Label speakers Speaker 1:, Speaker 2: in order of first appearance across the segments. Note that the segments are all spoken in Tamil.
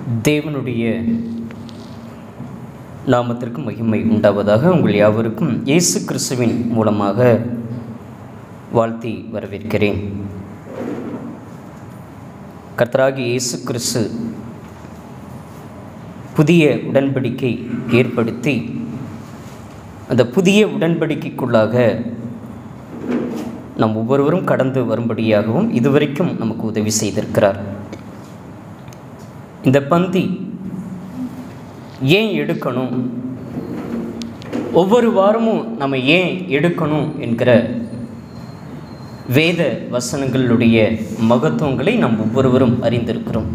Speaker 1: தேவனுடைய நாமத்திற்கு மகிமை உண்டாவதாக உங்கள் யாவருக்கும் இயேசு கிறிஸ்துவின் மூலமாக வாழ்த்தி வரவேற்கிறேன் கர்த்தராகிய இயேசு கிறிஸ்து புதிய உடன்படிக்கை ஏற்படுத்தி அந்த புதிய உடன்படிக்கைக்குள்ளாக நம் ஒவ்வொருவரும் கடந்து வரும்படியாகவும் இதுவரைக்கும் நமக்கு உதவி செய்திருக்கிறார் இந்த பந்தி ஏன் எடுக்கணும் ஒவ்வொரு வாரமும் நம்ம ஏன் எடுக்கணும் என்கிற வேத வசனங்களுடைய மகத்துவங்களை நாம் ஒவ்வொருவரும் அறிந்திருக்கிறோம்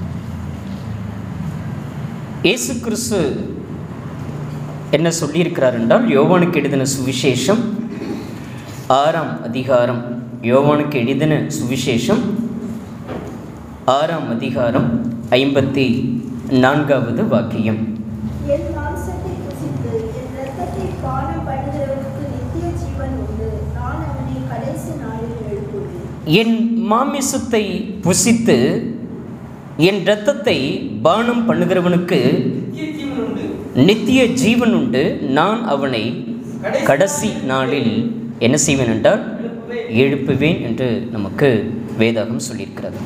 Speaker 1: இயேசு கிறிஸ்து என்ன சொல்லியிருக்கிறார் என்றால் யோவானுக்கு எழுதின சுவிசேஷம் ஆறாம் அதிகாரம் யோவானுக்கு எழுதின சுவிசேஷம் ஆறாம் அதிகாரம் ஐம்பத்தி நான்காவது வாக்கியம்
Speaker 2: என் மாம்சத்தை புசித்து என் இரத்தத்தை பானம் பண்ணுகிறவனுக்கு நித்திய ஜீவன் உண்டு நான் அவனை கடைசி நாளில் எழுப்புவேன்
Speaker 1: என் மாமிசத்தை புசித்து என் இரத்தத்தை பானம் பண்ணுகிறவனுக்கு நித்திய ஜீவன் உண்டு நான் அவனை கடைசி நாளில் என்ன செய்வேன் என்றால் எழுப்புவேன் என்று நமக்கு வேதாகம் சொல்லியிருக்கிறது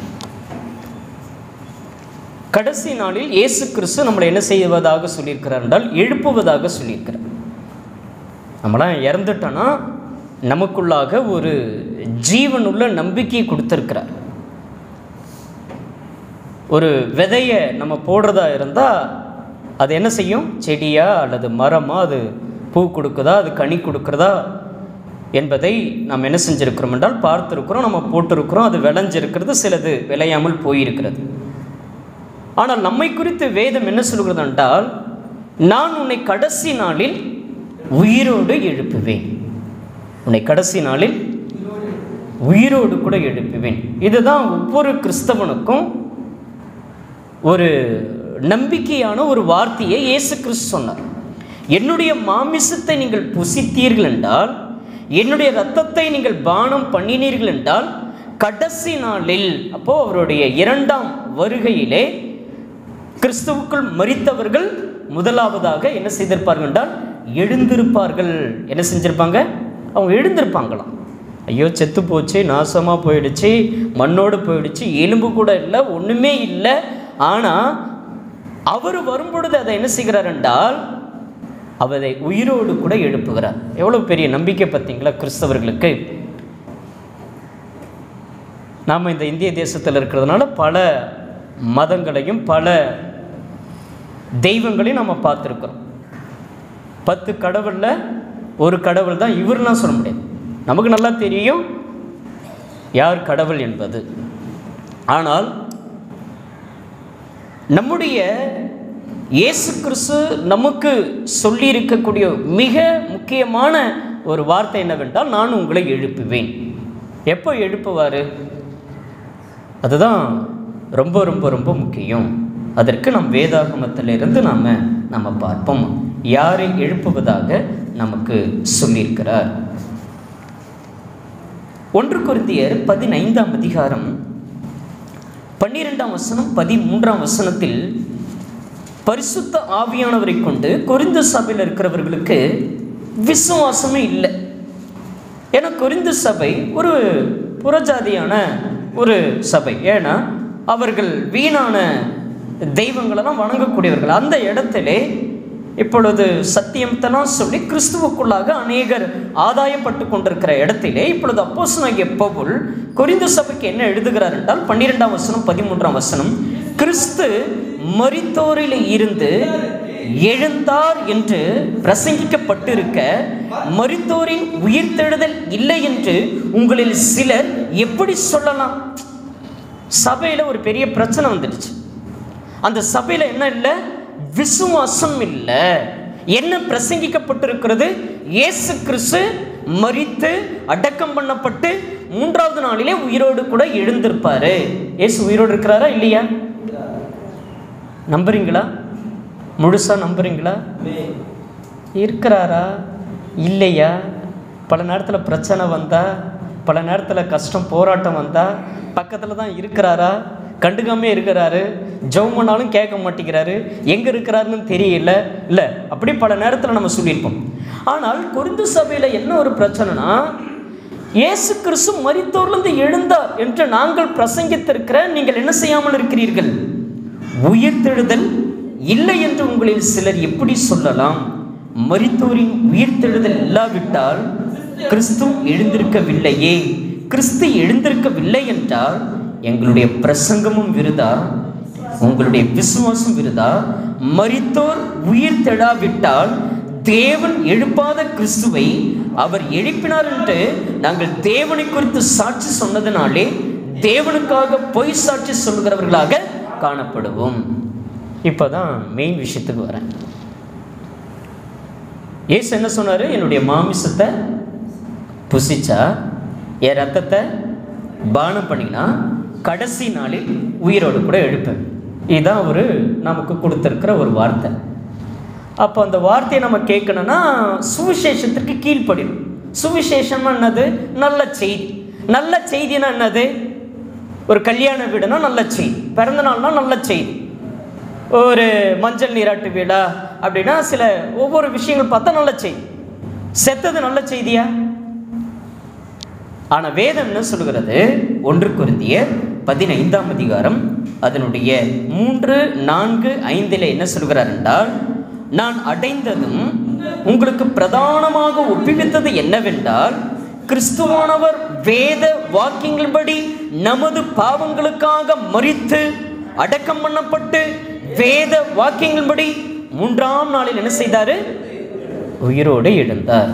Speaker 1: கடைசி நாளில் இயேசு கிறிஸ்து நம்மளை என்ன செய்வதாக சொல்லியிருக்கிறார் என்றால் எழுப்புவதாக சொல்லியிருக்கிறார் நம்மளாம் இறந்துட்டோன்னா நமக்குள்ளாக ஒரு ஜீவனுள்ள நம்பிக்கையை கொடுத்துருக்கிறார் ஒரு விதையை நம்ம போடுறதா இருந்தால் அது என்ன செய்யும் செடியா அல்லது மரமா அது பூ கொடுக்குதா அது கனி கொடுக்குறதா என்பதை நாம் என்ன செஞ்சுருக்கிறோம் என்றால் பார்த்துருக்குறோம் நம்ம போட்டிருக்கிறோம் அது விளைஞ்சிருக்கிறது சிலது விளையாமல் போயிருக்கிறது ஆனால் நம்மை குறித்து வேதம் என்ன சொல்கிறது என்றால் நான் உன்னை கடைசி நாளில் உயிரோடு எழுப்புவேன் உன்னை கடைசி நாளில் உயிரோடு கூட எழுப்புவேன் இதுதான் ஒவ்வொரு கிறிஸ்தவனுக்கும் ஒரு நம்பிக்கையான ஒரு வார்த்தையை இயேசு கிறிஸ்து சொன்னார் என்னுடைய மாமிசத்தை நீங்கள் புசித்தீர்கள் என்றால் என்னுடைய இரத்தத்தை நீங்கள் பானம் பண்ணினீர்கள் என்றால் கடைசி நாளில் அப்போ அவருடைய இரண்டாம் வருகையிலே கிறிஸ்துவுக்குள் மரித்தவர்கள் முதலாவதாக என்ன செய்திருப்பார்கள் என்றால் எழுந்திருப்பார்கள் என்ன செஞ்சிருப்பாங்க அவங்க எழுந்திருப்பாங்களாம் ஐயோ செத்து போச்சு நாசமாக போயிடுச்சு மண்ணோடு போயிடுச்சு எலும்பு கூட இல்லை ஒன்றுமே இல்லை ஆனால் அவர் வரும்பொழுது அதை என்ன செய்கிறார் என்றால் அவரை உயிரோடு கூட எழுப்புகிறார் எவ்வளோ பெரிய நம்பிக்கை பார்த்தீங்களா கிறிஸ்தவர்களுக்கு நாம் இந்த இந்திய தேசத்தில் இருக்கிறதுனால பல மதங்களையும் பல தெய்வங்களையும் நம்ம பார்த்துருக்குறோம் பத்து கடவுளில் ஒரு கடவுள் தான் இவர்லாம் சொல்ல முடியாது நமக்கு நல்லா தெரியும் யார் கடவுள் என்பது ஆனால் நம்முடைய இயேசு கிறிஸ்து நமக்கு சொல்லி இருக்கக்கூடிய மிக முக்கியமான ஒரு வார்த்தை என்னவென்றால் நான் உங்களை எழுப்புவேன் எப்போ எழுப்புவார் அதுதான் ரொம்ப ரொம்ப ரொம்ப முக்கியம் அதற்கு நம் வேதாகமத்திலிருந்து நாம் நம்ம பார்ப்போம் யாரை எழுப்புவதாக நமக்கு சொல்லியிருக்கிறார் ஒன்று குருந்தியர் பதினைந்தாம் அதிகாரம் பன்னிரெண்டாம் வசனம் பதிமூன்றாம் வசனத்தில் பரிசுத்த ஆவியானவரை கொண்டு கொரிந்து சபையில் இருக்கிறவர்களுக்கு விசுவாசமே இல்லை ஏன்னா கொரிந்து சபை ஒரு புறஜாதியான ஒரு சபை ஏன்னா அவர்கள் வீணான தெய்வங்களெல்லாம் வணங்கக்கூடியவர்கள் அந்த இடத்திலே இப்பொழுது சத்தியம்தனா சொல்லி கிறிஸ்துவுக்குள்ளாக அநேகர் ஆதாயப்பட்டு கொண்டிருக்கிற இடத்திலே இப்பொழுது அப்போசனாகிய பவுல் குறிந்து சபைக்கு என்ன எழுதுகிறார் என்றால் பன்னிரெண்டாம் வசனம் பதிமூன்றாம் வசனம் கிறிஸ்து மரித்தோரில் இருந்து எழுந்தார் என்று பிரசங்கிக்கப்பட்டிருக்க மரித்தோரின் உயிர்த்தெழுதல் இல்லை என்று உங்களில் சிலர் எப்படி சொல்லலாம் சபையில் ஒரு பெரிய பிரச்சனை வந்துடுச்சு அந்த சபையில் என்ன இல்லை விசுவாசம் இல்லை என்ன பிரசங்கிக்கப்பட்டிருக்கிறது இயேசு கிறிஸ்து மரித்து அடக்கம் பண்ணப்பட்டு மூன்றாவது நாளிலே உயிரோடு கூட எழுந்திருப்பாரு இயேசு உயிரோடு இருக்கிறாரா இல்லையா நம்புறீங்களா முழுசா நம்புறீங்களா இருக்கிறாரா இல்லையா பல நேரத்தில் பிரச்சனை வந்தா பல நேரத்தில் கஷ்டம் போராட்டம் வந்தா பக்கத்தில் தான் இருக்கிறாரா கண்டுக்காமே இருக்கிறாரு ஜெபம் பண்ணாலும் கேட்க மாட்டேங்கிறாரு எங்கே இருக்கிறாருன்னு தெரியல இல்லை அப்படி பல நேரத்தில் நம்ம சொல்லியிருப்போம் ஆனால் கொரிந்து சபையில் என்ன ஒரு பிரச்சனைனா இயேசு கிறிஸ்து மரித்தோர்லேருந்து எழுந்தார் என்று நாங்கள் பிரசங்கித்திருக்கிற நீங்கள் என்ன செய்யாமல் இருக்கிறீர்கள் உயிர்த்தெழுதல் இல்லை என்று உங்களில் சிலர் எப்படி சொல்லலாம் மரித்தோரின் உயிர்த்தெழுதல் இல்லாவிட்டால் கிறிஸ்து எழுந்திருக்கவில்லையே கிறிஸ்து எழுந்திருக்கவில்லை என்றால் எங்களுடைய பிரசங்கமும் விருதா உங்களுடைய விசுவாசம் விருதா மரித்தோர் உயிர் தெழாவிட்டால் தேவன் எழுப்பாத கிறிஸ்துவை அவர் எழுப்பினார் என்று நாங்கள் தேவனை குறித்து சாட்சி சொன்னதினாலே தேவனுக்காக பொய் சாட்சி சொல்கிறவர்களாக காணப்படுவோம் இப்போதான் மெயின் விஷயத்துக்கு வரேன் ஏசு என்ன சொன்னார் என்னுடைய மாமிசத்தை புசிச்சா என் ரத்தத்தை பானம் பண்ணினா கடைசி நாளில் உயிரோடு கூட எழுப்பேன் இதுதான் ஒரு நமக்கு கொடுத்துருக்கிற ஒரு வார்த்தை அப்போ அந்த வார்த்தையை நம்ம கேட்கணும்னா சுவிசேஷத்திற்கு கீழ்ப்படிடும் சுவிசேஷம்னா என்னது நல்ல செய்தி நல்ல செய்தினா என்னது ஒரு கல்யாண வீடுனா நல்ல செய்தி பிறந்த நாள்னா நல்ல செய்தி ஒரு மஞ்சள் நீராட்டு விழா அப்படின்னா சில ஒவ்வொரு விஷயங்கள் பார்த்தா நல்ல செய்தி செத்தது நல்ல செய்தியா ஆனால் வேதம் என்ன சொல்கிறது ஒன்று குருந்திய பதினைந்தாம் அதிகாரம் அதனுடைய மூன்று நான்கு ஐந்தில் என்ன சொல்கிறார் என்றால் நான் அடைந்ததும் உங்களுக்கு பிரதானமாக ஒப்புவித்தது என்னவென்றால் கிறிஸ்துவானவர் வேத வாக்கியங்களின்படி நமது பாவங்களுக்காக மறித்து அடக்கம் பண்ணப்பட்டு வேத வாக்கியங்களின்படி மூன்றாம் நாளில் என்ன செய்தாரு உயிரோடு எழுந்தார்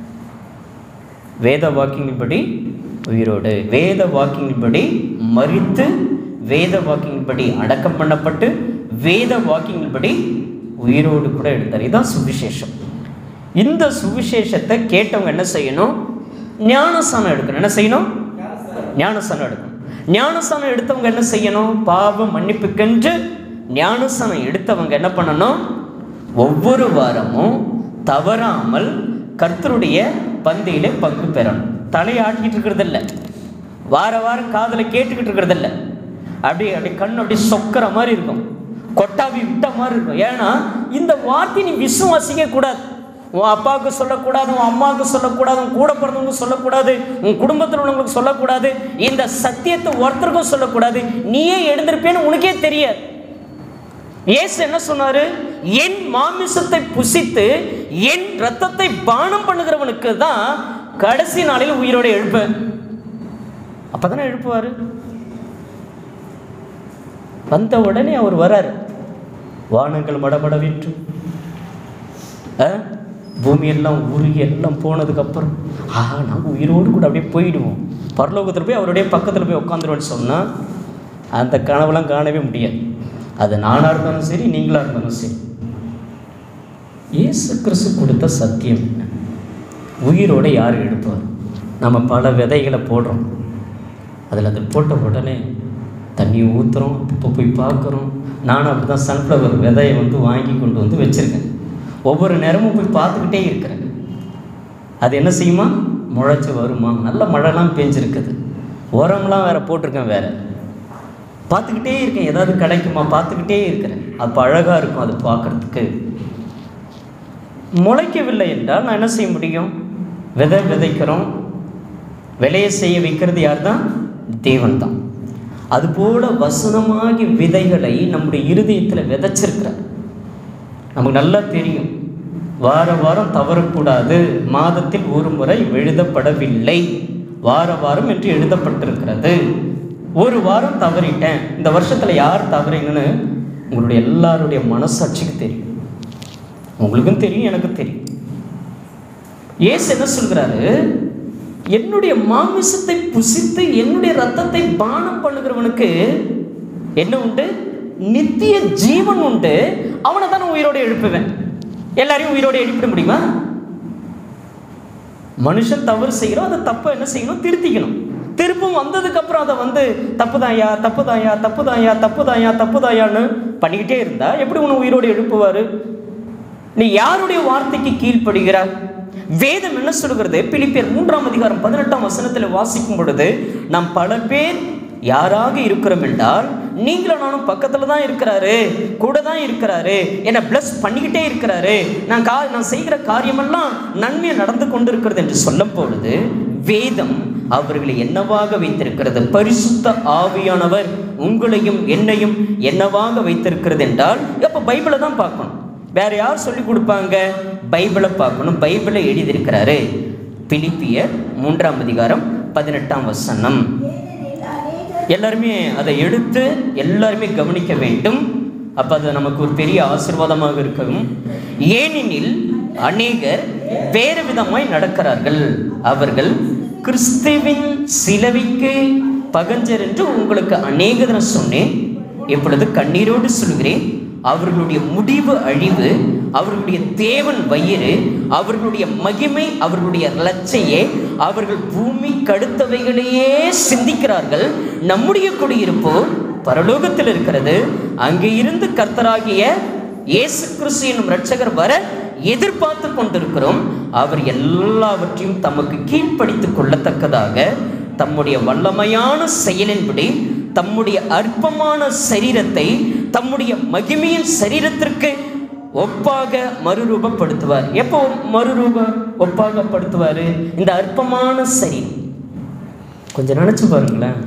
Speaker 1: வேத வாக்கியங்களின்படி உயிரோடு வேத வாக்கியங்களின்படி மறித்து வேத வாக்கியங்களின்படி அடக்கம் பண்ணப்பட்டு வேத வாக்கியங்களின்படி உயிரோடு கூட எழுந்தார் இதுதான் சுவிசேஷம் இந்த சுவிசேஷத்தை கேட்டவங்க என்ன செய்யணும் ஞானஸ்தானம் எடுக்கணும் என்ன செய்யணும் ஞானஸ்தானம் எடுக்கணும் ஞானஸ்தானம் எடுத்தவங்க என்ன செய்யணும் பாவ மன்னிப்புக்கென்று ஞானஸ்தானம் எடுத்தவங்க என்ன பண்ணணும் ஒவ்வொரு வாரமும் தவறாமல் கர்த்தருடைய பந்தியிலே பங்கு பெறணும் தலையாட்டிக்கிட்டு இருக்கிறதில்ல வார வாரம் காதில் கேட்டுக்கிட்டு இருக்கிறதில்ல அப்படியே அப்படியே கண் அப்படியே சொக்கிற மாதிரி இருக்கும் கொட்டாவி விட்ட மாதிரி இருக்கும் ஏன்னா இந்த வார்த்தை நீ விசுவாசிக்க கூடாது உன் அப்பாவுக்கு சொல்லக்கூடாது உன் அம்மாவுக்கு சொல்லக்கூடாது உன் கூட பிறந்தவங்க சொல்லக்கூடாது உன் குடும்பத்தில் உள்ளவங்களுக்கு சொல்லக்கூடாது இந்த சத்தியத்தை ஒருத்தருக்கும் சொல்லக்கூடாது நீயே எழுந்திருப்பேன்னு உனக்கே தெரியாது இயேசு என்ன சொன்னாரு என் மாமிசத்தை புசித்து என் ரத்தத்தை பானம் பண்ணுகிறவனுக்கு தான் கடைசி நாளில் உயிரோட எழுப்ப அப்பதானே எழுப்புவாரு வந்த உடனே அவர் வராரு வானங்கள் மடமடவிற்று அஹ், பூமியெல்லாம் உருகி எல்லாம் போனதுக்கப்புறம் ஆஹா நம்ம உயிரோடு கூட அப்படியே போயிடுவோம் பரலோகத்தில் போய் அவருடைய பக்கத்தில் போய் உட்காந்துருவோன்னு சொன்னால் அந்த கனவுலாம் காணவே முடியாது அது நானாக இருந்தாலும் சரி நீங்களாக இருந்தாலும் சரி இயேசு கிறிஸ்து கொடுத்த சத்தியம் என்ன உயிரோட யார் எடுப்பார் நம்ம பல விதைகளை போடுறோம் அதில் அது போட்ட உடனே தண்ணி ஊற்றுறோம் இப்போ போய் பார்க்குறோம் நானும் அப்படி தான் சன்ஃப்ளவர் விதையை வந்து வாங்கி கொண்டு வந்து வச்சுருக்கேன் ஒவ்வொரு நேரமும் போய் பார்த்துக்கிட்டே இருக்கிறேன் அது என்ன செய்யுமா முளைச்சி வருமா நல்ல மழைலாம் பெஞ்சிருக்குது உரம்லாம் வேறு போட்டிருக்கேன் வேறு பார்த்துக்கிட்டே இருக்கேன் ஏதாவது கிடைக்குமா பார்த்துக்கிட்டே இருக்கிறேன் அப்போ அழகாக இருக்கும் அது பார்க்குறதுக்கு முளைக்கவில்லை என்றால் நான் என்ன செய்ய முடியும் விதை விதைக்கிறோம் விளைய செய்ய வைக்கிறது யார் தான் தேவன் தான் அதுபோல வசனமாகி விதைகளை நம்முடைய இருதயத்தில் விதைச்சிருக்கிறார் நமக்கு நல்லா தெரியும் வார வாரம் தவறக்கூடாது மாதத்தில் ஒரு முறை எழுதப்படவில்லை வார வாரம் என்று எழுதப்பட்டிருக்கிறது ஒரு வாரம் தவறிட்டேன் இந்த வருஷத்தில் யார் தவறிங்கன்னு உங்களுடைய எல்லாருடைய மனசாட்சிக்கு தெரியும் உங்களுக்கும் தெரியும் எனக்கு தெரியும் ஏசு என்ன சொல்கிறாரு என்னுடைய மாமிசத்தை புசித்து என்னுடைய ரத்தத்தை பானம் பண்ணுகிறவனுக்கு என்ன உண்டு நித்திய ஜீவன் உண்டு அவனை தான் நான் உயிரோடு எழுப்புவேன் எல்லாரையும் உயிரோடு எழுப்பிட முடியுமா மனுஷன் தவறு செய்கிறோம் அதை தப்பை என்ன செய்யணும் திருத்திக்கணும் திருப்பம் வந்ததுக்கப்புறம் அதை வந்து தப்புதாயா தப்புதாயா தப்புதாயா தப்புதாயா தப்புதாயான்னு பண்ணிக்கிட்டே இருந்தா எப்படி உன்னை உயிரோடு எழுப்புவார் நீ யாருடைய வார்த்தைக்கு கீழ்ப்படுகிறாய் வேதம் என்ன சொல்கிறது பிலிப்பியர் மூன்றாம் அதிகாரம் பதினெட்டாம் வசனத்தில் வாசிக்கும் பொழுது நாம் பல பேர் யாராக இருக்கிறோம் என்றால் நீங்களும் நானும் பக்கத்தில் தான் இருக்கிறாரு கூட தான் இருக்கிறாரு என்னை ப்ளஸ் பண்ணிக்கிட்டே இருக்கிறாரு நான் கா நான் செய்கிற காரியமெல்லாம் நன்மையை நடந்து கொண்டிருக்கிறது என்று சொல்லும் பொழுது வேதம் அவர்களை என்னவாக வைத்திருக்கிறது பரிசுத்த ஆவியானவர் உங்களையும் என்னையும் என்னவாக வைத்திருக்கிறது என்றால் அப்போ பைபிளை தான் பார்க்கணும் வேற யார் சொல்லி கொடுப்பாங்க பைபிளை பார்க்கணும் பைபிளை எழுதியிருக்கிறாரு பிலிப்பியர் மூன்றாம் அதிகாரம் பதினெட்டாம் வசனம்
Speaker 2: ஏனெனில் அநேகர்
Speaker 1: எல்லாருமே அதை எடுத்து எல்லாருமே கவனிக்க வேண்டும் அப்போ அது நமக்கு ஒரு பெரிய ஆசீர்வாதமாக இருக்கும் ஏனெனில் அநேகர் வேறு விதமாய் நடக்கிறார்கள் அவர்கள் கிறிஸ்துவின் சிலுவைக்கு பகஞ்சர் என்று உங்களுக்கு அநேக தரம் சொன்னேன் இப்பொழுது கண்ணீரோடு சொல்கிறேன் அவர்களுடைய முடிவு அழிவு அவர்களுடைய தேவன் வயிறு அவர்களுடைய மகிமை அவர்களுடைய லட்சையே அவர்கள் பூமி கடுத்தவைகளையே சிந்திக்கிறார்கள் நம்முடைய குடியிருப்போ பரலோகத்தில் இருக்கிறது அங்கே இருந்து கர்த்தராகிய இயேசு கிறிஸ்து என்னும் இரட்சகர் வர எதிர்பார்த்து கொண்டிருக்கிறோம் அவர் எல்லாவற்றையும் தமக்கு கீழ்ப்படுத்திக் கொள்ளத்தக்கதாக தம்முடைய வல்லமையான செயலின்படி தம்முடைய அற்பமான சரீரத்தை தம்முடைய மகிமையின் சரீரத்திற்கு ஒப்பாக மறுரூபப்படுத்துவார் எப்போ மறுரூப ஒப்பாகப்படுத்துவார் இந்த அற்பமான சரீரம் கொஞ்சம் நினச்சி பாருங்களேன்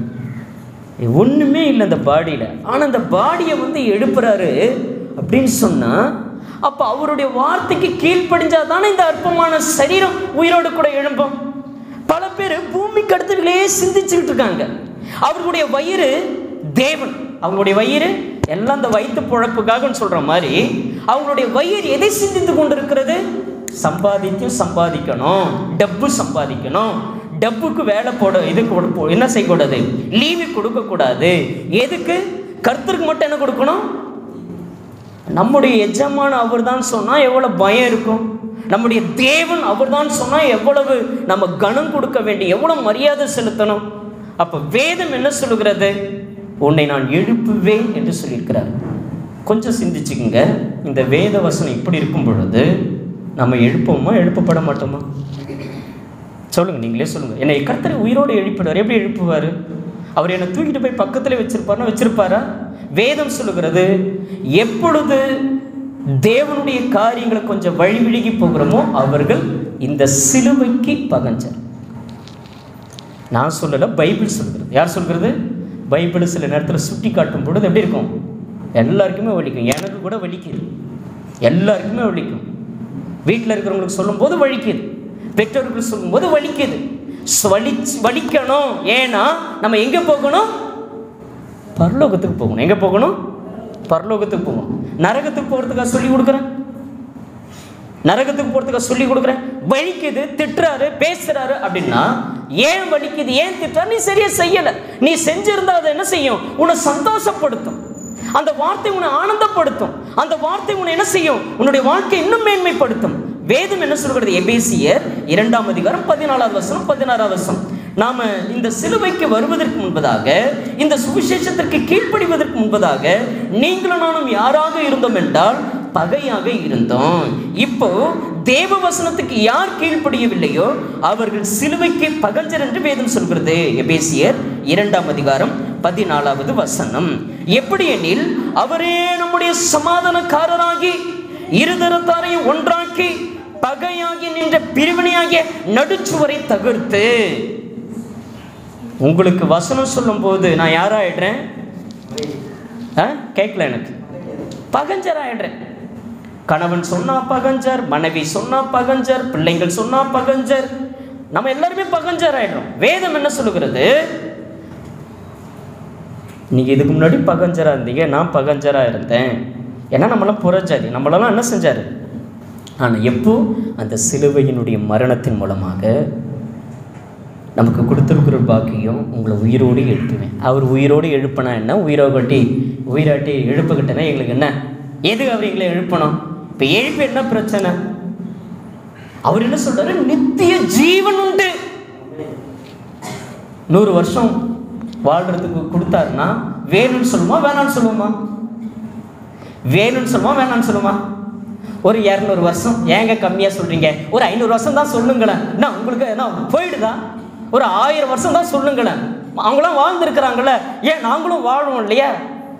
Speaker 1: ஒன்றுமே இல்லை அந்த பாடியில் ஆனால் அந்த பாடியை வந்து எழுப்புறாரு அப்படின்னு சொன்னால் அப்போ அவருடைய வார்த்தைக்கு கீழ்ப்படிஞ்சால் தானே இந்த அற்பமான சரீரம் உயிரோடு கூட எழும்பும் பல பேர் பூமிக்கு அடுத்தவர்களே சிந்திச்சுக்கிட்டு இருக்காங்க அவர்களுடைய வயிறு தேவன் அவங்களுடைய வயிறு எல்லாம் இந்த வயிற்று பொழப்புக்காகன்னு சொல்கிற மாதிரி அவங்களுடைய வயிறு எதை சிந்தித்து கொண்டிருக்கிறது சம்பாதித்தும் சம்பாதிக்கணும் டப்பு சம்பாதிக்கணும் டப்புக்கு வேலை போட இது கொடு- போ- என்ன செய்யக்கூடாது லீவு கொடுக்கக்கூடாது எதுக்கு கர்த்தருக்கு மட்டும் என்ன கொடுக்கணும் நம்முடைய எஜமான அவர் தான் சொன்னால் எவ்வளோ பயம் இருக்கும் நம்முடைய தேவன் அவர் தான் சொன்னால் எவ்வளவு நம்ம கனம் கொடுக்க வேண்டிய எவ்வளோ மரியாதை செலுத்தணும் அப்போ வேதம் என்ன சொல்லுகிறது உன்னை நான் எழுப்புவேன் என்று சொல்லியிருக்கிறார் கொஞ்சம் சிந்திச்சுக்குங்க இந்த வேத வசனம் இப்படி இருக்கும் பொழுது நம்ம எழுப்போமா எழுப்பப்பட மாட்டோமா சொல்லுங்க நீங்களே சொல்லுங்க என்னை கர்த்தரை உயிரோடு எழுப்பிடுவார் எப்படி எழுப்புவார் அவர் என்னை தூக்கிட்டு போய் பக்கத்தில் வச்சிருப்பாருன்னா வச்சிருப்பாரா வேதம் சொல்லுகிறது எப்பொழுது தேவனுடைய காரியங்களை கொஞ்சம் வழி விழுகி போகிறோமோ அவர்கள் இந்த சிலுவைக்கு பகஞ்சர் நான் சொல்லலை பைபிள் சொல்கிறது யார் சொல்கிறது பைபிள் சில நேரத்தில் சுட்டி காட்டும் பொழுது எப்படி இருக்கும் எல்லாருக்குமே வலிக்கும் எனக்கு கூட வலிக்குது எல்லாருக்குமே வலிக்கும் வீட்டில் இருக்கிறவங்களுக்கு சொல்லும்போது வலிக்குது பெற்றோர்களுக்கு சொல்லும்போது வலிக்குது சு- வலி வலிக்கணும் ஏன்னா நம்ம எங்கே போகணும் பரலோகத்துக்கு போகணும் எங்கே போகணும் பரலோகத்துக்கு போகணும் நரகத்துக்கு போகிறதுக்காக சொல்லி கொடுக்குறேன் நரகத்துக்கு போகிறதுக்காக சொல்லி கொடுக்குறேன் வலிக்குது திட்டுறாரு பேசுறாரு அப்படின்னா ஏன் வலிக்குது ஏன் திட்டுறாரு நீ சரியா செய்யலை நீ செஞ்சிருந்தா அதை என்ன செய்யும் உன்னை சந்தோஷப்படுத்தும் அந்த வார்த்தை உன்னை ஆனந்தப்படுத்தும் அந்த வார்த்தை உன்னை என்ன செய்யும் உன்னுடைய வாழ்க்கை இன்னும் மேன்மைப்படுத்தும் வேதம் என்ன சொல்கிறது எபேசியர் இரண்டாம் அதிகாரம் பதினாலாவது வசனம் பதினாறாவது வசனம் நாம இந்த சிலுவைக்கு வருவதற்கு முன்பதாக இந்த சுவிசேஷத்திற்கு கீழ்ப்படிவதற்கு முன்பதாக நீங்களும் நானும் யாராக இருந்தோம் என்றால் பகையாக இருந்தோம் இப்போ தேவ வசனத்துக்கு யார் கீழ்ப்படியவில்லையோ அவர்கள் சிலுவைக்கு பகஞ்சர் என்று வேதம் சொல்கிறது எபேசியர் இரண்டாம் அதிகாரம் பதினாலாவது வசனம் எப்படி எனில் அவரே நம்முடைய சமாதானக்காரராகி இருதரத்தாரையும் ஒன்றாக்கி பகையாகி நின்ற பிரிவினையாகிய நடுச்சுவரை தகர்த்து உங்களுக்கு வசனம் சொல்லும்போது நான் யாராயிடுறேன் ஆ கேட்கல எனக்கு பகஞ்சர் ஆயிடுறேன் கணவன் சொன்னா பகஞ்சர் மனைவி சொன்னா பகஞ்சர் பிள்ளைங்கள் சொன்னா பகஞ்சர் நம்ம எல்லாருமே பகஞ்சர் ஆயிடுறோம் வேதம் என்ன சொல்லுகிறது நீங்கள் இதுக்கு முன்னாடி பகஞ்சராக இருந்தீங்க நான் பகஞ்சராக இருந்தேன் ஏன்னா நம்மளாம் புறஜாதி நம்மளெல்லாம் என்ன செஞ்சார் ஆனால் எப்போ அந்த சிலுவையினுடைய மரணத்தின் மூலமாக நமக்கு கொடுத்துருக்கிற பாக்கியம் உங்களை உயிரோடு எழுப்புவேன் அவர் உயிரோடு எழுப்பினா என்ன உயிரோகட்டி உயிராட்டி எழுப்புக்கிட்டனா எங்களுக்கு என்ன எதுக்கு அவர் எங்களை எழுப்பணும் இப்போ எழுப்பி என்ன பிரச்சனை அவர் என்ன சொல்றாரு நித்திய ஜீவன் உண்டு நூறு வருஷம் வாழ்றதுக்கு கொடுத்தாருன்னா வேணும்னு சொல்லுமா வேணாம்னு சொல்லுமா வேணும்னு சொல்லுமா வேணாம்னு சொல்லுமா ஒரு இரநூறு வருஷம் ஏங்க கம்மியாக சொல்கிறீங்க ஒரு ஐநூறு வருஷம் தான் சொல்லுங்களேன் என்ன உங்களுக்கு என்ன போயிடுதா ஒரு ஆயிரம் வருஷம் தான் சொல்லுங்களேன் அவங்களாம் வாழ்ந்துருக்குறாங்கல்ல ஏன் நாங்களும் வாழுவோம் இல்லையா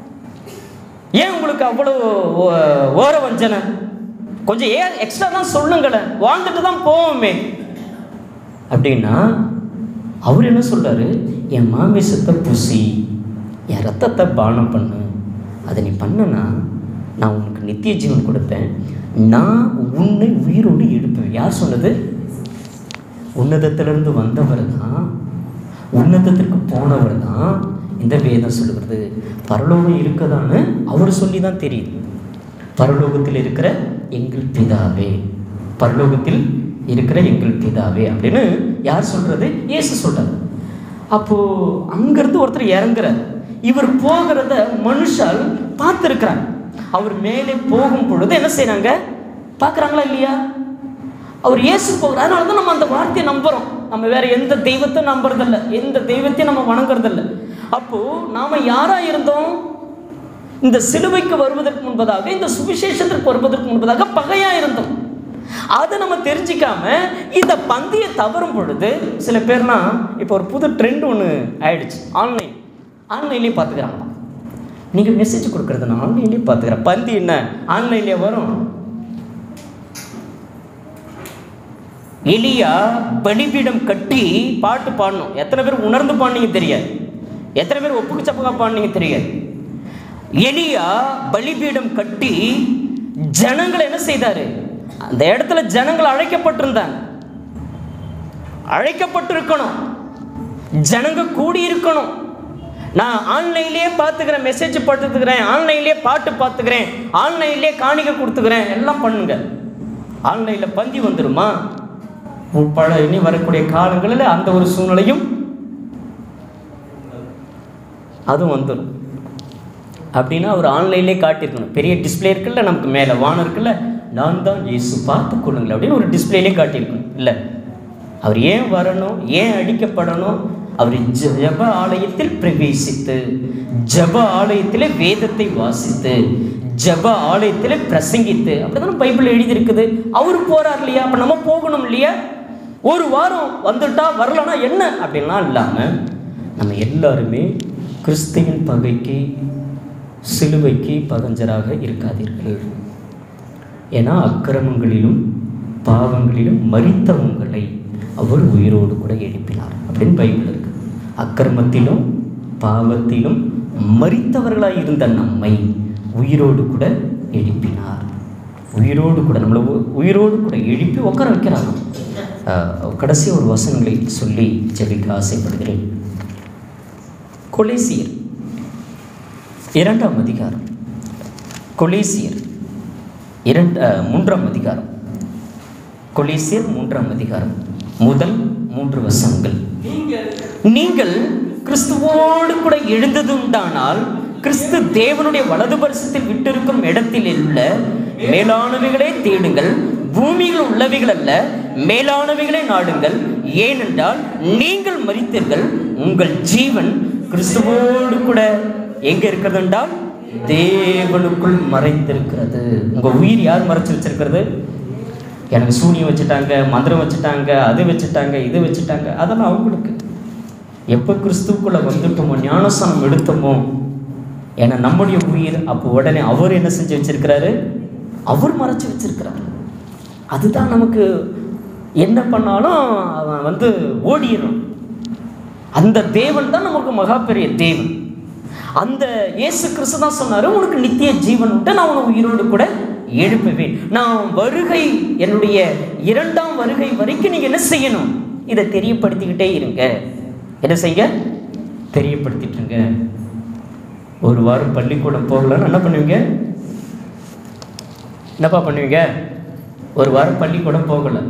Speaker 1: ஏன் உங்களுக்கு அவ்வளோ ஓ- ஓர வஞ்சனை கொஞ்சம் ஏ எக்ஸ்ட்ரா தான் சொல்லுங்களேன் வாழ்ந்துட்டு தான் போவோமே அப்படின்னா அவர் என்ன சொல்றாரு என் மாமிசத்தை புசி என் ரத்தத்தை பானம் பண்ணு அதை நீ பண்ணனா நான் உனக்கு நித்திய ஜீவன் கொடுப்பேன் நான் உன்னை உயிரோடு எடுப்பேன் யார் சொன்னது உன்னதத்திலிருந்து வந்தவர் தான் உன்னதத்திற்கு போனவர் தான் இந்த வேதம் சொல்லுகிறது பரலோகம் இருக்கதான்னு அவர் சொல்லி தான் தெரியுது பரலோகத்தில் இருக்கிற எங்கள் பிதாவே பரலோகத்தில் இருக்கிற எங்கள் பிதாவே அப்படின்னு யார் சொல்றது இயேசு சொல்றாரு அப்போ அங்கிருந்து ஒருத்தர் இறங்குறார் இவர் போகிறத மனுஷால் பார்த்துருக்கிறார் அவர் மேலே போகும் பொழுது என்ன செய்றாங்க பார்க்குறாங்களா இல்லையா அவர் இயேசு போகிறார் அதனால தான் நம்ம அந்த வார்த்தையை நம்புகிறோம் நம்ம வேற எந்த தெய்வத்தை நம்புறதில்ல எந்த தெய்வத்தையும் நம்ம வணங்குறதில்ல அப்போ நாம யாரா இருந்தோம் இந்த சிலுவைக்கு வருவதற்கு முன்பதாக இந்த சுவிசேஷத்திற்கு வருவதற்கு முன்பதாக பகையா இருந்தோம் அதை நம்ம தெரிஞ்சிக்காம இந்த பந்தியை தவறும் பொழுது சில பேர்லாம் இப்போ ஒரு புது ட்ரெண்ட் ஒன்று ஆயிடுச்சு ஆன்லைன் ஆன்லைன்லேயும் பார்த்துக்கிறாங்க நீங்கள் மெசேஜ் கொடுக்குறது நான் ஆன்லைன்லேயே பார்த்துக்கிறேன் பந்தி என்ன ஆன்லைன்லேயே வரும் எலியா பலிபீடம் கட்டி பாட்டு பாடணும் எத்தனை பேர் உணர்ந்து பாடினீங்க தெரியாது எத்தனை பேர் ஒப்புக்கு சப்பக்கா பாடினீங்க தெரியாது எலியா பலிபீடம் கட்டி ஜனங்களை என்ன செய்தாரு அந்த இடத்துல ஜனங்கள் அழைக்கப்பட்டிருந்தாங்க அழைக்கப்பட்டிருக்கணும் ஜனங்க கூடி இருக்கணும் நான் ஆன்லைன்லேயே பார்த்துக்கிறேன் மெசேஜ் பார்த்துக்கிறேன் ஆன்லைன்லேயே பாட்டு பார்த்துக்கிறேன் ஆன்லைன்லேயே காணிக்கை கொடுத்துக்கிறேன் எல்லாம் பண்ணுங்க ஆன்லைனில் பந்தி வந்துடுமா பல இனி வரக்கூடிய காலங்களில் அந்த ஒரு சூழ்நிலையும் அதுவும் வந்துடும் அப்படின்னா அவர் ஆன்லைன்லேயே காட்டியிருக்கணும் பெரிய டிஸ்பிளே இருக்குல்ல நமக்கு மேலே வானம் இருக்குல்ல நான் தான் இயேசு பார்த்து கொள்ளுங்கள் அப்படின்னு ஒரு டிஸ்பிளேலே காட்டியிருக்கணும் இல்லை அவர் ஏன் வரணும் ஏன் அடிக்கப்படணும் அவர் ஜ- ஜெப ஆலயத்தில் பிரவேசித்து ஜெப ஆலயத்திலே வேதத்தை வாசித்து ஜெப ஆலயத்திலே பிரசங்கித்து அப்படிதான் பைபிள் எழுதியிருக்குது அவர் போறார் இல்லையா அப்போ நம்ம போகணும் இல்லையா ஒரு வாரம் வந்துட்டா வரலனா என்ன அப்படின்லாம் இல்லாமல் நம்ம எல்லாருமே கிறிஸ்துவின் பகைக்கு சிலுவைக்கு பகஞ்சராக இருக்காதீர்கள் ஏன்னா அக்கிரமங்களிலும் பாவங்களிலும் மரித்த உங்களை அவர் உயிரோடு கூட எழுப்பினார் அப்படின்னு பைபிள் இருக்கு அக்கிரமத்திலும் பாவத்திலும் மரித்தவர்களாய் இருந்த நம்மை உயிரோடு கூட எழுப்பினார் உயிரோடு கூட நம்மளை உ- உயிரோடு கூட எழுப்பி உட்கார வைக்கிறாங்க ஆஹ், கடைசி ஒரு வசனங்களை சொல்லி ஜெபிக்க ஆசைப்படுகிறேன் கொலேசியர் இரண்டாம் அதிகாரம் கொலேசியர் இரண்டு அஹ், மூன்றாம் அதிகாரம் கொலேசியர் மூன்றாம் அதிகாரம் முதல் மூன்று வசனங்கள் நீங்கள் கிறிஸ்துவோடு கூட எழுந்தது உண்டானால் கிறிஸ்து தேவனுடைய வலது பரிசத்தில் விட்டிருக்கும் இடத்தில் உள்ள மேலானவைகளே தேடுங்கள் பூமியில் உள்ளவைகள் அல்ல மேலானவைகளை நாடுங்கள் ஏனென்றால் நீங்கள் மரித்தீர்கள் உங்கள் ஜீவன் கிறிஸ்துவோடு கூட எங்க இருக்கிறது என்றால் தேவனுக்குள் மறைந்திருக்கிறது உங்க உயிர் யார் மறைச்சு வச்சிருக்கிறது எனக்கு சூனியம் வச்சுட்டாங்க மந்திரம் வச்சுட்டாங்க அது வச்சுட்டாங்க இது வச்சுட்டாங்க அதெல்லாம் அவங்களுக்கு எப்போ கிறிஸ்துவுக்குள்ளே வந்துட்டோமோ ஞானஸ்தானம் எடுத்தோமோ ஏன்னா நம்முடைய உயிர் அப்போ உடனே அவர் என்ன செஞ்சு வச்சிருக்கிறாரு அவர் மறைச்சு வச்சிருக்கிறாரு அதுதான் நமக்கு என்ன பண்ணாலும் அவன் வந்து ஓடிடுறான் அந்த தேவன் தான் நமக்கு மகா பெரிய தேவன் அந்த இயேசு கிறிஸ்து தான் சொன்னாரு உனக்கு நித்திய ஜீவன் உண்டு நான் உனக்கு உயிரோடு கூட எழுப்புவேன் நான் வருகை என்னுடைய இரண்டாம் வருகை வரைக்கும் நீங்க என்ன செய்யணும் இதை தெரியப்படுத்திக்கிட்டே இருங்க என்ன செய்யுங்க தெரியப்படுத்திட்டுருங்க ஒரு வாரம் பள்ளிக்கூடம் போகலன்னு என்ன பண்ணுவீங்க என்னப்பா பண்ணுவீங்க ஒரு வாரம் பள்ளிக்கூடம் போகலை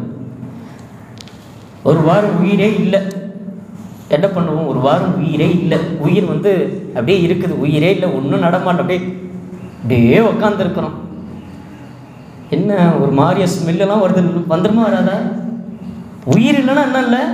Speaker 1: ஒரு வாரம் உயிரே இல்லை என்ன பண்ணுவோம் ஒரு வாரம் உயிரே இல்லை உயிர் வந்து அப்படியே இருக்குது உயிரே இல்லை ஒன்றும் நடமாட்டோம் அப்படியே அப்படியே உக்காந்துருக்குறோம் என்ன ஒரு மாதிரியா ஸ்மெல்லாம் வருது வந்துருமா வராதா உயிர் இல்லைன்னா என்ன இல்லை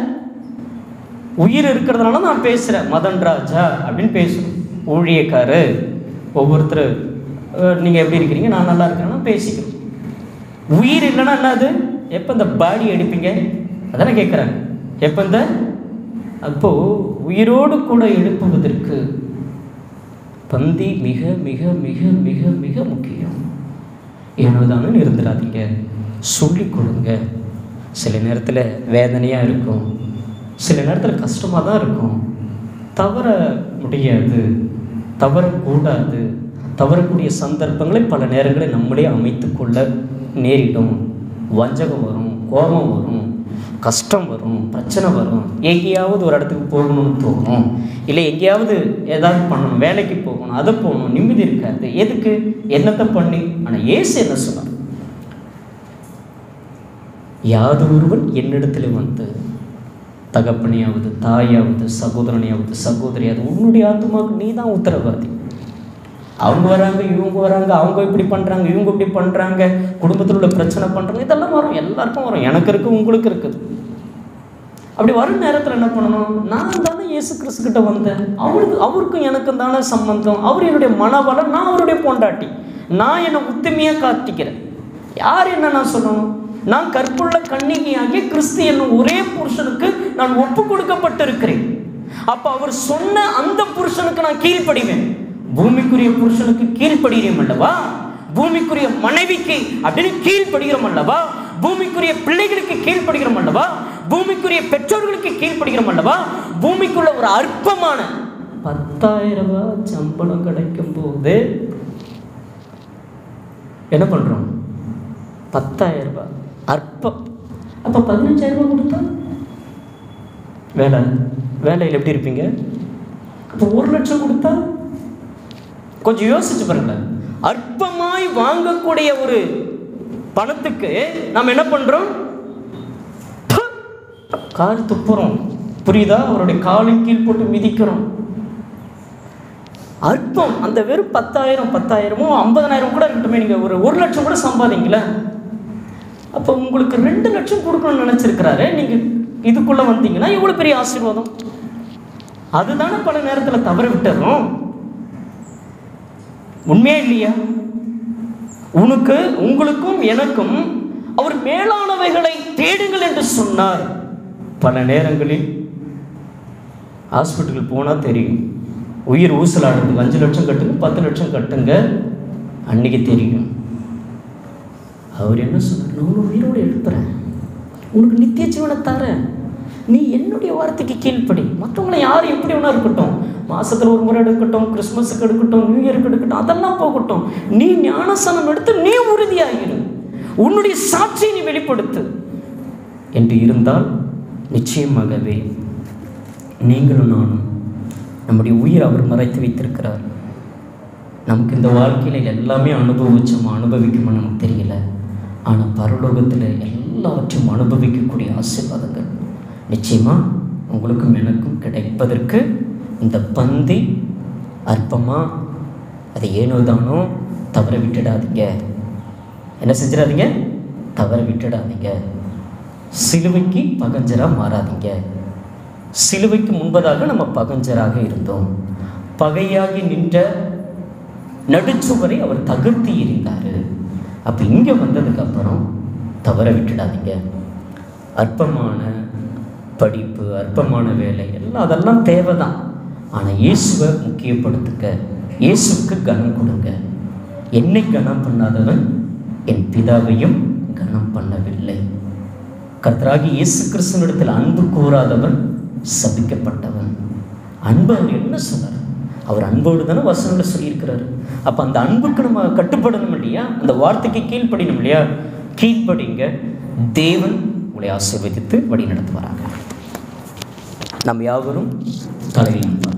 Speaker 1: உயிர் இருக்கிறதுனால நான் பேசுகிறேன் மதன் ராஜா அப்படின்னு பேசுகிறோம் ஊழியக்காரு ஒவ்வொருத்தர் நீங்கள் எப்படி இருக்கிறீங்க நான் நல்லா இருக்கிறேன்னா பேசிக்கிறோம் உயிர் இல்லைன்னா என்னது எப்போ இந்த பாடி எடுப்பீங்க அதானே கேட்குறாங்க எப்போ இந்த அப்போது உயிரோடு கூட எழுப்புவதற்கு பந்தி மிக மிக மிக மிக மிக முக்கியம் ஏனோதானு இருந்துடாதீங்க சொல்லிக் கொடுங்க சில நேரத்தில் வேதனையாக இருக்கும் சில நேரத்தில் கஷ்டமாக தான் இருக்கும் தவற முடியாது தவறக்கூடாது தவறக்கூடிய சந்தர்ப்பங்களை பல நேரங்களில் நம்மளே அமைத்துக்கொள்ள நேரிடும் வஞ்சகம் வரும் கோபம் வரும் கஷ்டம் வரும் பிரச்சனை வரும் எங்கேயாவது ஒரு இடத்துக்கு போகணும்னு தோணும் இல்லை எங்கேயாவது ஏதாவது பண்ணணும் வேலைக்கு போகணும் அதை போகணும் நிம்மதி இருக்காது எதுக்கு என்னத்தை பண்ணி ஆனால் ஏசு என்ன சொன்னார் யாது ஒருவன் என்னிடத்தில் வந்து தகப்பனையாவது தாயாவது சகோதரனையாவது சகோதரியாவது உன்னுடைய ஆத்மாவுக்கு நீ தான் உத்தரவாதி அவங்க வராங்க இவங்க வராங்க அவங்க இப்படி பண்ணுறாங்க இவங்க இப்படி பண்ணுறாங்க குடும்பத்தில் உள்ள பிரச்சனை பண்ணுறாங்க இதெல்லாம் வரும் எல்லாருக்கும் வரும் எனக்கு இருக்குது உங்களுக்கு இருக்குது அப்படி வரும் நேரத்தில் என்ன பண்ணணும் நான் தானே இயேசு கிறிஸ்து கிட்ட வந்தேன் அவருக்கு அவருக்கும் எனக்கும் தானே சம்பந்தம் அவர் என்னுடைய மனவளம் நான் அவருடைய பொண்டாட்டி நான் என்னை உத்தமையாக காட்டிக்கிறேன் யார் என்ன நான் சொல்லணும் நான் கற்புள்ள கன்னிகையாகிய கிறிஸ்து என்னும் ஒரே புருஷனுக்கு நான் ஒப்பு கொடுக்கப்பட்டிருக்கிறேன் அப்போ அவர் சொன்ன அந்த புருஷனுக்கு நான் கீழ்ப்படிவேன் பூமிக்குரிய புருஷனுக்கு கீழ்ப்படுகிறேன் அல்லவா பூமிக்குரிய மனைவிக்கு அப்படின்னு கீழ்ப்படுகிறோம் அல்லவா பூமிக்குரிய பிள்ளைகளுக்கு கீழ்ப்படுகிறோம் அல்லவா பூமிக்குரிய பெற்றோர்களுக்கு கீழ்ப்படுகிறோம் அல்லவா பூமிக்குள்ள ஒரு அற்பமான பத்தாயிரம் ரூபாய் சம்பளம் கிடைக்கும் போது என்ன பண்றோம் பத்தாயிரம் ரூபாய் அற்பம் அப்போ பதினஞ்சாயிரம் ரூபாய் கொடுத்தா வேலை வேலையில் எப்படி இருப்பீங்க அப்போ ஒரு லட்சம் கொடுத்தா கொஞ்சம் யோசிச்சு பாருங்களேன் அற்பமாய் வாங்கக்கூடிய ஒரு பணத்துக்கு நாம் என்ன பண்றோம் ப்பு! கால் துப்புறோம் புரியுதா அவருடைய காலின் கீழ் போட்டு மிதிக்கிறோம் அற்பம் அந்த வெறும் பத்தாயிரம் பத்தாயிரமோ ஐம்பதனாயிரம் கூட இருக்கட்டுமே நீங்கள் ஒரு ஒரு லட்சம் கூட சம்பாதிங்களேன் அப்போ உங்களுக்கு ரெண்டு லட்சம் கொடுக்கணும்னு நினச்சிருக்கிறாரு நீங்கள் இதுக்குள்ளே வந்தீங்கன்னா எவ்வளோ பெரிய ஆசீர்வாதம் அதுதானே பல நேரத்தில் தவற விட்டுறோம் உண்மையா இல்லையா உனக்கு உங்களுக்கும் எனக்கும் அவர் மேலானவைகளை தேடுங்கள் என்று சொன்னார் பல நேரங்களில் ஹாஸ்பிட்டல் போனால் தெரியும் உயிர் ஊசலாடுறதுக்கு அஞ்சு லட்சம் கட்டுங்க பத்து லட்சம் கட்டுங்க அன்னைக்கு தெரியும் அவர் என்ன சொன்னார் நான் உன்னை உயிரோடு எழுப்புறேன் உனக்கு நித்திய ஜீவனை தரேன் நீ என்னுடைய வார்த்தைக்கு கீழ்ப்படி மற்றவங்களை யார் எப்படி வேணா இருக்கட்டும் மாசத்துல ஒரு முறை எடுக்கட்டும் கிறிஸ்மஸுக்கு எடுக்கட்டும் நியூ இயருக்கு எடுக்கட்டும் அதெல்லாம் போகட்டும் நீ ஞானசனம் எடுத்து நீ உறுதியாகிரு உன்னுடைய சாட்சியை நீ வெளிப்படுத்து என்று இருந்தால் நிச்சயமாகவே நீங்களும் நானும் நம்முடைய உயிர் அவர் மறைத்து வைத்திருக்கிறார் நமக்கு இந்த வாழ்க்கையில் எல்லாமே அனுபவிச்சோமா அனுபவிக்குமா நமக்கு தெரியல ஆனால் பரலோகத்தில் எல்லாவற்றையும் அனுபவிக்கக்கூடிய ஆசீர்வாதங்கள் நிச்சயமாக உங்களுக்கும் எனக்கும் கிடைப்பதற்கு இந்த பந்தி அற்பமாக அதை ஏனோ தானோ தவற விட்டுடாதீங்க என்ன செஞ்சிடாதீங்க தவற விட்டுடாதீங்க சிலுவைக்கு பகஞ்சராக மாறாதீங்க சிலுவைக்கு முன்பதாக நம்ம பகஞ்சராக இருந்தோம் பகையாகி நின்ற நடுச்சுவரை அவர் தகர்த்தி எறிந்தார் அப்போ இங்கே வந்ததுக்கப்புறம் தவற விட்டுடாதீங்க அற்பமான படிப்பு அற்பமான வேலை எல்லாம் அதெல்லாம் தேவை தான் ஆனால் இயேசுவை முக்கியப்படுத்துங்க இயேசுவுக்கு கனம் கொடுங்க என்னை கனம் பண்ணாதவன் என் பிதாவையும் கனம் பண்ணவில்லை கர்த்தராகி இயேசு கிறிஸ்துவனிடத்தில் அன்பு கூறாதவன் சபிக்கப்பட்டவன் அன்பு அவர் என்ன சொன்னார் அவர் அன்போடு தானே வசனங்கள் சொல்லியிருக்கிறாரு அப்போ அந்த அன்புக்கு நம்ம கட்டுப்படணும் இல்லையா அந்த வார்த்தைக்கு கீழ்ப்படியணும் இல்லையா கீழ்ப்படிங்க தேவன் உங்களை ஆசீர்வதித்து வழி நடத்துவாராங்க நம் யாவரும் தலையில்